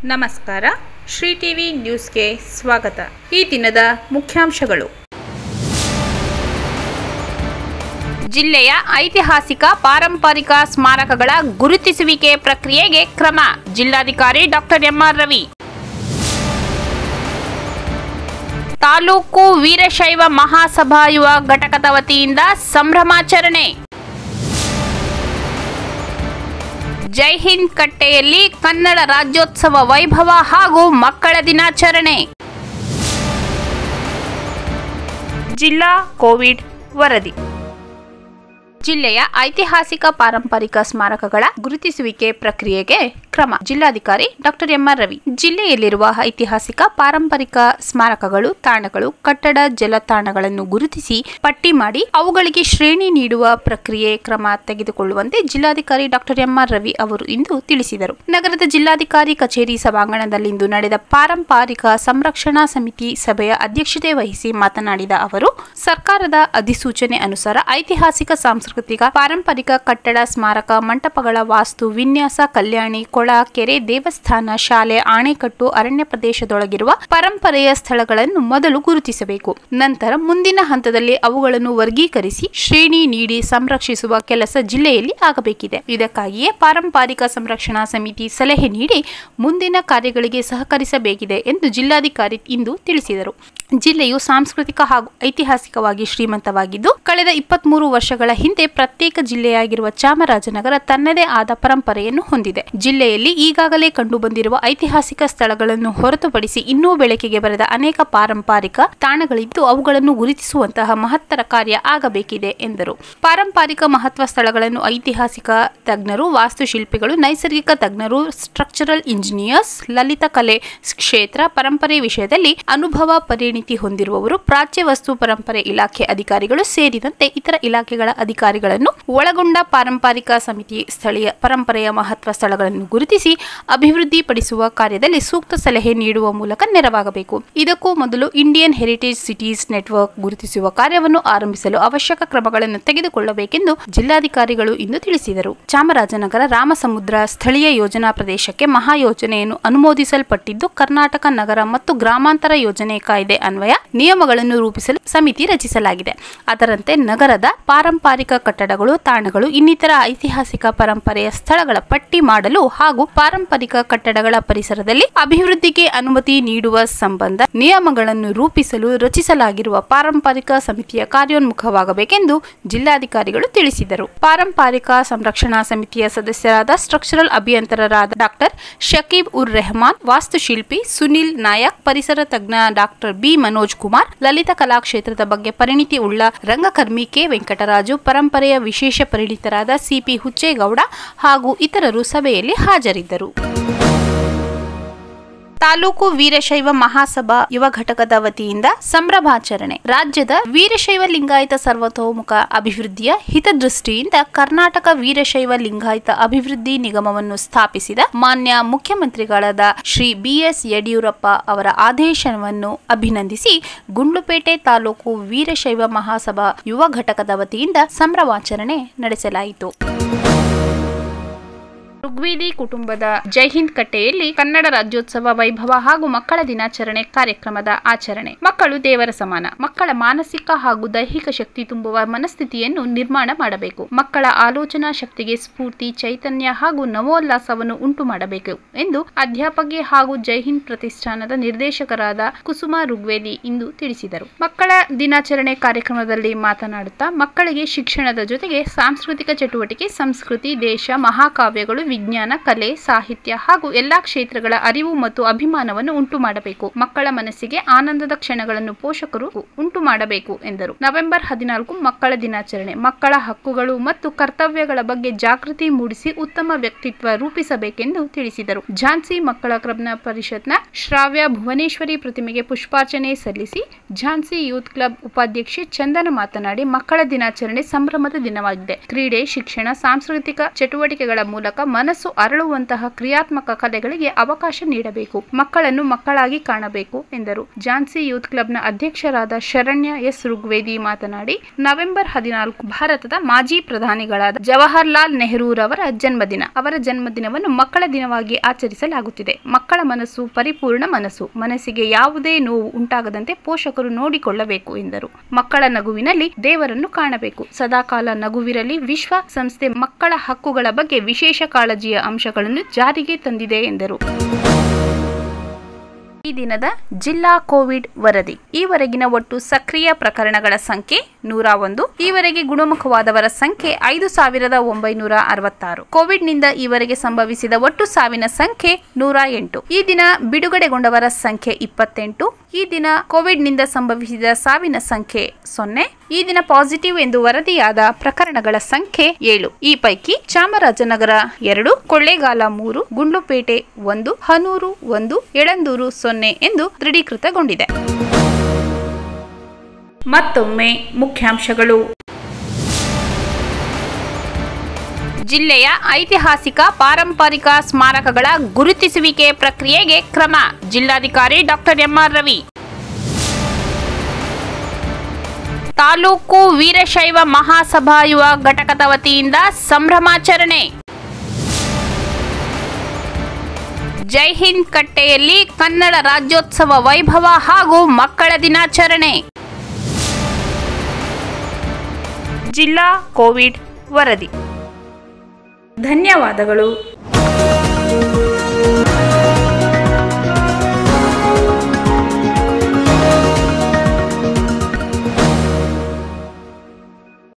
ನಮಸ್ಕಾರ ಶ್ರೀ ಟಿವಿ ನ್ಯೂಸ್ಗೆ ಸ್ವಾಗತ ಈ ದಿನದ ಮುಖ್ಯಾಂಶಗಳು ಜಿಲ್ಲೆಯ ಐತಿಹಾಸಿಕ ಪಾರಂಪರಿಕ ಸ್ಮಾರಕಗಳ ಗುರುತಿಸುವಿಕೆ ಪ್ರಕ್ರಿಯೆಗೆ ಕ್ರಮ ಜಿಲ್ಲಾಧಿಕಾರಿ ಡಾಕ್ಟರ್ ಎಂಆರ್ ರವಿ ತಾಲೂಕು ವೀರಶೈವ ಮಹಾಸಭಾ ಯುವ ಘಟಕದ ವತಿಯಿಂದ ಸಂಭ್ರಮಾಚರಣೆ ಜೈ ಹಿಂದ್ ಕಟ್ಟೆಯಲ್ಲಿ ಕನ್ನಡ ರಾಜ್ಯೋತ್ಸವ ವೈಭವ ಹಾಗೂ ಮಕ್ಕಳ ದಿನಾಚರಣೆ ಜಿಲ್ಲಾ ಕೋವಿಡ್ ವರದಿ ಜಿಲ್ಲೆಯ ಐತಿಹಾಸಿಕ ಪಾರಂಪರಿಕ ಸ್ಮಾರಕಗಳ ಗುರುತಿಸುವಿಕೆ ಪ್ರಕ್ರಿಯೆಗೆ ಕ್ರಮ ಜಿಲ್ಲಾಧಿಕಾರಿ ಡಾಕ್ಟರ್ ಎಂಆರ್ ರವಿ ಜಿಲ್ಲೆಯಲ್ಲಿರುವ ಐತಿಹಾಸಿಕ ಪಾರಂಪರಿಕ ಸ್ಮಾರಕಗಳು ತಾಣಗಳು ಕಟ್ಟಡ ಜಲತಾಣಗಳನ್ನು ಗುರುತಿಸಿ ಪಟ್ಟಿ ಮಾಡಿ ಅವುಗಳಿಗೆ ಶ್ರೇಣಿ ನೀಡುವ ಪ್ರಕ್ರಿಯೆ ಕ್ರಮ ತೆಗೆದುಕೊಳ್ಳುವಂತೆ ಜಿಲ್ಲಾಧಿಕಾರಿ ಡಾಕ್ಟರ್ ಎಂಆರ್ ರವಿ ಅವರು ಇಂದು ತಿಳಿಸಿದರು ನಗರದ ಜಿಲ್ಲಾಧಿಕಾರಿ ಕಚೇರಿ ಸಭಾಂಗಣದಲ್ಲಿಂದು ನಡೆದ ಪಾರಂಪರಿಕ ಸಂರಕ್ಷಣಾ ಸಮಿತಿ ಸಭೆಯ ಅಧ್ಯಕ್ಷತೆ ವಹಿಸಿ ಮಾತನಾಡಿದ ಅವರು ಸರ್ಕಾರದ ಅಧಿಸೂಚನೆ ಅನುಸಾರ ಐತಿಹಾಸಿಕ ಸಾಂಸ್ಕೃತಿಕ ಪಾರಂಪರಿಕ ಕಟ್ಟಡ ಸ್ಮಾರಕ ಮಂಟಪಗಳ ವಾಸ್ತು ವಿನ್ಯಾಸ ಕಲ್ಯಾಣಿ ಕೊಳ ಕೆರೆ ದೇವಸ್ಥಾನ ಶಾಲೆ ಆಣೆಕಟ್ಟು ಅರಣ್ಯ ಪ್ರದೇಶದೊಳಗಿರುವ ಪರಂಪರೆಯ ಸ್ಥಳಗಳನ್ನು ಮೊದಲು ಗುರುತಿಸಬೇಕು ನಂತರ ಮುಂದಿನ ಹಂತದಲ್ಲಿ ಅವುಗಳನ್ನು ವರ್ಗೀಕರಿಸಿ ಶ್ರೇಣಿ ನೀಡಿ ಸಂರಕ್ಷಿಸುವ ಕೆಲಸ ಜಿಲ್ಲೆಯಲ್ಲಿ ಆಗಬೇಕಿದೆ ಇದಕ್ಕಾಗಿಯೇ ಪಾರಂಪರಿಕ ಸಂರಕ್ಷಣಾ ಸಮಿತಿ ಸಲಹೆ ನೀಡಿ ಮುಂದಿನ ಕಾರ್ಯಗಳಿಗೆ ಸಹಕರಿಸಬೇಕಿದೆ ಎಂದು ಜಿಲ್ಲಾಧಿಕಾರಿ ಇಂದು ತಿಳಿಸಿದರು ಜಿಲ್ಲೆಯು ಸಾಂಸ್ಕೃತಿಕ ಹಾಗೂ ಐತಿಹಾಸಿಕವಾಗಿ ಶ್ರೀಮಂತವಾಗಿದ್ದು ಕಳೆದ ಇಪ್ಪತ್ಮೂರು ವರ್ಷಗಳ ಹಿಂದೆ ಪ್ರತ್ಯೇಕ ಜಿಲ್ಲೆಯಾಗಿರುವ ಚಾಮರಾಜನಗರ ತನ್ನದೇ ಆದ ಪರಂಪರೆಯನ್ನು ಹೊಂದಿದೆ ಜಿಲ್ಲೆಯಲ್ಲಿ ಈಗಾಗಲೇ ಕಂಡುಬಂದಿರುವ ಐತಿಹಾಸಿಕ ಸ್ಥಳಗಳನ್ನು ಹೊರತುಪಡಿಸಿ ಇನ್ನೂ ಬೆಳಕಿಗೆ ಬರೆದ ಅನೇಕ ಪಾರಂಪರಿಕ ತಾಣಗಳಿದ್ದು ಅವುಗಳನ್ನು ಗುರುತಿಸುವಂತಹ ಮಹತ್ತರ ಕಾರ್ಯ ಆಗಬೇಕಿದೆ ಎಂದರು ಪಾರಂಪರಿಕ ಮಹತ್ವ ಸ್ಥಳಗಳನ್ನು ಐತಿಹಾಸಿಕ ತಜ್ಞರು ವಾಸ್ತುಶಿಲ್ಪಿಗಳು ನೈಸರ್ಗಿಕ ತಜ್ಞರು ಸ್ಟ್ರಕ್ಚರಲ್ ಇಂಜಿನಿಯರ್ಸ್ ಲಲಿತ ಕಲೆ ಕ್ಷೇತ್ರ ಪರಂಪರೆ ವಿಷಯದಲ್ಲಿ ಅನುಭವ ಪರಿಣಿತಿ ಹೊಂದಿರುವವರು ಪ್ರಾಚ್ಯ ವಸ್ತು ಪರಂಪರೆ ಇಲಾಖೆ ಅಧಿಕಾರಿಗಳು ಸೇರಿದಂತೆ ಇತರ ಇಲಾಖೆಗಳ ಅಧಿಕಾರಿಗಳನ್ನು ಒಳಗೊಂಡ ಪಾರಂಪರಿಕ ಸಮಿತಿ ಸ್ಥಳೀಯ ಪರಂಪರೆಯ ಮಹತ್ವ ಸ್ಥಳಗಳನ್ನು ಗುರುತಿಸಿ ಅಭಿವೃದ್ಧಿಪಡಿಸುವ ಕಾರ್ಯದಲ್ಲಿ ಸೂಕ್ತ ಸಲಹೆ ನೀಡುವ ಮೂಲಕ ನೆರವಾಗಬೇಕು ಇದಕ್ಕೂ ಮೊದಲು ಇಂಡಿಯನ್ ಹೆರಿಟೇಜ್ ಸಿಟೀಸ್ ನೆಟ್ವರ್ಕ್ ಗುರುತಿಸುವ ಕಾರ್ಯವನ್ನು ಆರಂಭಿಸಲು ಅವಶ್ಯಕ ಕ್ರಮಗಳನ್ನು ತೆಗೆದುಕೊಳ್ಳಬೇಕೆಂದು ಜಿಲ್ಲಾಧಿಕಾರಿಗಳು ಇಂದು ತಿಳಿಸಿದರು ಚಾಮರಾಜನಗರ ರಾಮಸಮುದ್ರ ಸ್ಥಳೀಯ ಯೋಜನಾ ಪ್ರದೇಶಕ್ಕೆ ಮಹಾಯೋಜನೆಯನ್ನು ಅನುಮೋದಿಸಲ್ಪಟ್ಟಿದ್ದು ಕರ್ನಾಟಕ ನಗರ ಮತ್ತು ಗ್ರಾಮಾಂತರ ಯೋಜನೆ ಕಾಯ್ದೆ ಅನ್ವಯ ನಿಯಮಗಳನ್ನು ರೂಪಿಸಲು ಸಮಿತಿ ರಚಿಸಲಾಗಿದೆ ಅದರಂತೆ ನಗರದ ಪಾರಂಪರಿಕ ಕಟ್ಟಡಗಳು ತಾಣಗಳು ಇನ್ನಿತರ ಐತಿಹಾಸಿಕ ಪರಂಪರೆಯ ಸ್ಥಳಗಳ ಪಟ್ಟಿ ಮಾಡಲು ಹಾಗೂ ಪಾರಂಪರಿಕ ಕಟ್ಟಡಗಳ ಪರಿಸರದಲ್ಲಿ ಅಭಿವೃದ್ಧಿಗೆ ಅನುಮತಿ ನೀಡುವ ಸಂಬಂಧ ನಿಯಮಗಳನ್ನು ರೂಪಿಸಲು ರಚಿಸಲಾಗಿರುವ ಪಾರಂಪರಿಕ ಸಮಿತಿಯ ಕಾರ್ಯೋನ್ಮುಖವಾಗಬೇಕೆಂದು ಜಿಲ್ಲಾಧಿಕಾರಿಗಳು ತಿಳಿಸಿದರು ಪಾರಂಪರಿಕ ಸಂರಕ್ಷಣಾ ಸಮಿತಿಯ ಸದಸ್ಯರಾದ ಸ್ಟ್ರಕ್ಚರಲ್ ಅಭಿಯಂತರರಾದ ಡಾಕ್ಟರ್ ಶಕೀಬ್ ಉರ್ ರೆಹಮಾನ್ ವಾಸ್ತುಶಿಲ್ಪಿ ಸುನಿಲ್ ನಾಯಕ್ ಪರಿಸರ ತಜ್ಞ ಡಾಕ್ಟರ್ ಬಿ ಮನೋಜ್ ಕುಮಾರ್ ಲಲಿತ ಕಲಾ ಕ್ಷೇತ್ರದ ಬಗ್ಗೆ ಪರಿಣಿತಿ ಉಳ್ಳ ರಂಗಕರ್ಮಿ ಕೆ ವೆಂಕಟರಾಜು ಪರಂಪರೆಯ ವಿಶೇಷ ಪರಿಣಿತರಾದ ಸಿಪಿ ಹುಚ್ಚೇಗೌಡ ಹಾಗೂ ಇತರರು ಸಭೆಯಲ್ಲಿ ಹಾಜರಿದ್ದರು ತಾಲೂಕು ವೀರಶೈವ ಮಹಾಸಭಾ ಯುವ ಘಟಕದ ವತಿಯಿಂದ ಸಂಭ್ರಮಾಚರಣೆ ರಾಜ್ಯದ ವೀರಶೈವ ಲಿಂಗಾಯತ ಸರ್ವತೋಮುಖ ಅಭಿವೃದ್ಧಿಯ ಹಿತದೃಷ್ಟಿಯಿಂದ ಕರ್ನಾಟಕ ವೀರಶೈವ ಲಿಂಗಾಯತ ಅಭಿವೃದ್ಧಿ ನಿಗಮವನ್ನು ಸ್ಥಾಪಿಸಿದ ಮಾನ್ಯ ಮುಖ್ಯಮಂತ್ರಿಗಳಾದ ಶ್ರೀ ಬಿಎಸ್ ಯಡಿಯೂರಪ್ಪ ಅವರ ಆದೇಶವನ್ನು ಅಭಿನಂದಿಸಿ ಗುಂಡ್ಲುಪೇಟೆ ತಾಲೂಕು ವೀರಶೈವ ಮಹಾಸಭಾ ಯುವ ಘಟಕದ ವತಿಯಿಂದ ಸಂಭ್ರಮಾಚರಣೆ ನಡೆಸಲಾಯಿತು ಋಗ್ವೇದಿ ಕುಟುಂಬದ ಜೈಹಿಂದ್ ಕಟ್ಟೆಯಲ್ಲಿ ಕನ್ನಡ ರಾಜ್ಯೋತ್ಸವ ವೈಭವ ಹಾಗೂ ಮಕ್ಕಳ ದಿನಾಚರಣೆ ಕಾರ್ಯಕ್ರಮದ ಆಚರಣೆ ಮಕ್ಕಳು ದೇವರ ಸಮಾನ ಮಕ್ಕಳ ಮಾನಸಿಕ ಹಾಗೂ ದೈಹಿಕ ಶಕ್ತಿ ತುಂಬುವ ಮನಸ್ಥಿತಿಯನ್ನು ನಿರ್ಮಾಣ ಮಾಡಬೇಕು ಮಕ್ಕಳ ಆಲೋಚನಾ ಶಕ್ತಿಗೆ ಸ್ಫೂರ್ತಿ ಚೈತನ್ಯ ಹಾಗೂ ನವೋಲ್ಲಾಸವನ್ನು ಉಂಟು ಮಾಡಬೇಕು ಎಂದು ಅಧ್ಯಾಪಕಿ ಹಾಗೂ ಜೈಹಿಂದ್ ಪ್ರತಿಷ್ಠಾನದ ನಿರ್ದೇಶಕರಾದ ಕುಸುಮಾ ಋಗ್ವೇದಿ ಇಂದು ತಿಳಿಸಿದರು ಮಕ್ಕಳ ದಿನಾಚರಣೆ ಕಾರ್ಯಕ್ರಮದಲ್ಲಿ ಮಾತನಾಡುತ್ತಾ ಮಕ್ಕಳಿಗೆ ಶಿಕ್ಷಣದ ಜೊತೆಗೆ ಸಾಂಸ್ಕೃತಿಕ ಚಟುವಟಿಕೆ ಸಂಸ್ಕೃತಿ ದೇಶ ಮಹಾಕಾವ್ಯಗಳು ವಿಜ್ಞಾನ ಕಲೆ ಸಾಹಿತ್ಯ ಹಾಗೂ ಎಲ್ಲಾ ಕ್ಷೇತ್ರಗಳ ಅರಿವು ಮತ್ತು ಅಭಿಮಾನವನ್ನು ಉಂಟು ಮಾಡಬೇಕು ಮಕ್ಕಳ ಮನಸ್ಸಿಗೆ ಆನಂದದ ಕ್ಷಣಗಳನ್ನು ಪೋಷಕರು ಉಂಟು ಮಾಡಬೇಕು ಎಂದರು ನವೆಂಬರ್ ಹದಿನಾಲ್ಕು ಮಕ್ಕಳ ದಿನಾಚರಣೆ ಮಕ್ಕಳ ಹಕ್ಕುಗಳು ಮತ್ತು ಕರ್ತವ್ಯಗಳ ಬಗ್ಗೆ ಜಾಗೃತಿ ಮೂಡಿಸಿ ಉತ್ತಮ ವ್ಯಕ್ತಿತ್ವ ರೂಪಿಸಬೇಕೆಂದು ತಿಳಿಸಿದರು ಝಾನ್ಸಿ ಮಕ್ಕಳ ಕ್ಲಬ್ನ ಪರಿಷತ್ನ ಶ್ರಾವ್ಯ ಭುವನೇಶ್ವರಿ ಪ್ರತಿಮೆಗೆ ಪುಷ್ಪಾರ್ಚನೆ ಸಲ್ಲಿಸಿ ಝಾನ್ಸಿ ಯೂತ್ ಕ್ಲಬ್ ಉಪಾಧ್ಯಕ್ಷೆ ಚಂದನ ಮಾತನಾಡಿ ಮಕ್ಕಳ ದಿನಾಚರಣೆ ಸಂಭ್ರಮದ ದಿನವಾಗಿದೆ ಕ್ರೀಡೆ ಶಿಕ್ಷಣ ಸಾಂಸ್ಕೃತಿಕ ಚಟುವಟಿಕೆಗಳ ಮೂಲಕ ಮನ ಮನಸ್ಸು ಅರಳುವಂತಹ ಕ್ರಿಯಾತ್ಮಕ ಕಲೆಗಳಿಗೆ ಅವಕಾಶ ನೀಡಬೇಕು ಮಕ್ಕಳನ್ನು ಮಕ್ಕಳಾಗಿ ಕಾಣಬೇಕು ಎಂದರು ಝಾನ್ಸಿ ಯೂತ್ ಕ್ಲಬ್ನ ಅಧ್ಯಕ್ಷರಾದ ಶರಣ್ಯ ಎಸ್ ಋಗ್ವೇದಿ ಮಾತನಾಡಿ ನವೆಂಬರ್ ಹದಿನಾಲ್ಕು ಭಾರತದ ಮಾಜಿ ಪ್ರಧಾನಿಗಳಾದ ಜವಾಹರ್ಲಾಲ್ ನೆಹರೂರವರ ಜನ್ಮದಿನ ಅವರ ಜನ್ಮದಿನವನ್ನು ಮಕ್ಕಳ ದಿನವಾಗಿ ಆಚರಿಸಲಾಗುತ್ತಿದೆ ಮಕ್ಕಳ ಮನಸ್ಸು ಪರಿಪೂರ್ಣ ಮನಸ್ಸು ಮನಸ್ಸಿಗೆ ಯಾವುದೇ ನೋವು ಉಂಟಾಗದಂತೆ ಪೋಷಕರು ನೋಡಿಕೊಳ್ಳಬೇಕು ಎಂದರು ಮಕ್ಕಳ ನಗುವಿನಲ್ಲಿ ದೇವರನ್ನು ಕಾಣಬೇಕು ಸದಾಕಾಲ ನಗುವಿರಲಿ ವಿಶ್ವ ಸಂಸ್ಥೆ ಮಕ್ಕಳ ಹಕ್ಕುಗಳ ಬಗ್ಗೆ ವಿಶೇಷ ಕಾಳಜಿಯ ಅಂಶಗಳನ್ನು ಜಾರಿಗೆ ತಂದಿದೆ ಎಂದರು ಈ ದಿನದ ಜಿಲ್ಲಾ ಕೋವಿಡ್ ವರದಿ ಈವರೆಗಿನ ಒಟ್ಟು ಸಕ್ರಿಯ ಪ್ರಕರಣಗಳ ಸಂಖ್ಯೆ ನೂರ ಒಂದು ಈವರೆಗೆ ಗುಣಮುಖವಾದವರ ಸಂಖ್ಯೆ ಐದು ಸಾವಿರದ ಒಂಬೈನೂರ ಅರವತ್ತಾರು ಕೋವಿಡ್ನಿಂದ ಈವರೆಗೆ ಸಂಭವಿಸಿದ ಒಟ್ಟು ಸಾವಿನ ಸಂಖ್ಯೆ ನೂರ ಎಂಟು ಈ ದಿನ ಬಿಡುಗಡೆಗೊಂಡವರ ಸಂಖ್ಯೆ ಇಪ್ಪತ್ತೆಂಟು ಈ ದಿನ ಕೋವಿಡ್ನಿಂದ ಸಂಭವಿಸಿದ ಸಾವಿನ ಸಂಖ್ಯೆ ಸೊನ್ನೆ ಈ ದಿನ ಪಾಸಿಟಿವ್ ಎಂದು ವರದಿಯಾದ ಪ್ರಕರಣಗಳ ಸಂಖ್ಯೆ ಏಳು ಈ ಪೈಕಿ ಚಾಮರಾಜನಗರ ಎರಡು ಕೊಳ್ಳೇಗಾಲ ಮೂರು ಗುಂಡ್ಲುಪೇಟೆ ಒಂದು ಹನೂರು ಒಂದು ಯಳಂದೂರು ಸೊನ್ನೆ ಎಂದು ದೃಢೀಕೃತಗೊಂಡಿದೆ ಮತ್ತೊಮ್ಮೆ ಮುಖ್ಯಾಂಶಗಳು ಜಿಲ್ಲೆಯ ಐತಿಹಾಸಿಕ ಪಾರಂಪರಿಕ ಸ್ಮಾರಕಗಳ ಗುರುತಿಸುವಿಕೆ ಪ್ರಕ್ರಿಯೆಗೆ ಕ್ರಮ ಜಿಲ್ಲಾಧಿಕಾರಿ ಡಾಕ್ಟರ್ ಎಂಆರ್ ರವಿ ತಾಲೂಕು ವೀರಶೈವ ಮಹಾಸಭಾ ಯುವ ಘಟಕದ ವತಿಯಿಂದ ಸಂಭ್ರಮಾಚರಣೆ ಜೈ ಹಿಂದ್ ಕಟ್ಟೆಯಲ್ಲಿ ಕನ್ನಡ ರಾಜ್ಯೋತ್ಸವ ವೈಭವ ಹಾಗೂ ಮಕ್ಕಳ ದಿನಾಚರಣೆ ಜಿಲ್ಲಾ ಕೋವಿಡ್ ವರದಿ ಧನ್ಯವಾದಗಳು